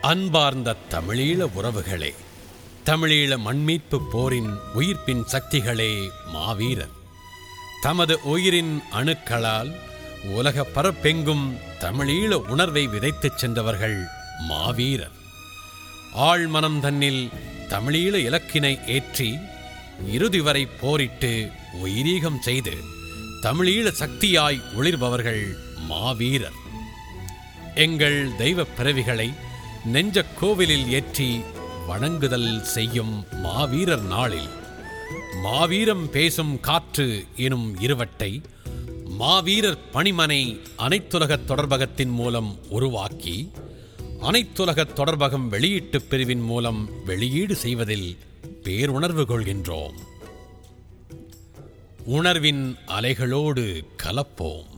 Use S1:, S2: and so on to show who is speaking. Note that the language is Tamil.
S1: அன்பார்ந்த தமிழீழ உறவுகளே தமிழீழ மண்மீட்பு போரின் உயிர்ப்பின் சக்திகளே மாவீரர் தமது உயிரின் அணுக்களால் உலக பரப்பெங்கும் தமிழீழ உணர்வை விதைத்துச் சென்றவர்கள் மாவீரர் ஆழ்மனம் தன்னில் தமிழீழ இலக்கினை ஏற்றி இறுதி வரை போரிட்டு உயிரீகம் செய்து தமிழீழ சக்தியாய் ஒளிர்பவர்கள் மாவீரர் எங்கள் தெய்வப் பிறவிகளை நெஞ்சக் கோவிலில் ஏற்றி வணங்குதல் செய்யும் மாவீரர் நாளில் மாவீரம் பேசும் காற்று எனும் இருவட்டை மாவீரர் பணிமனை அனைத்துலகத் தொடர்பகத்தின் மூலம் உருவாக்கி அனைத்துலகத் தொடர்பகம் வெளியீட்டுப் பிரிவின் மூலம் வெளியீடு செய்வதில் பேருணர்வு கொள்கின்றோம் உணர்வின் அலைகளோடு கலப்போம்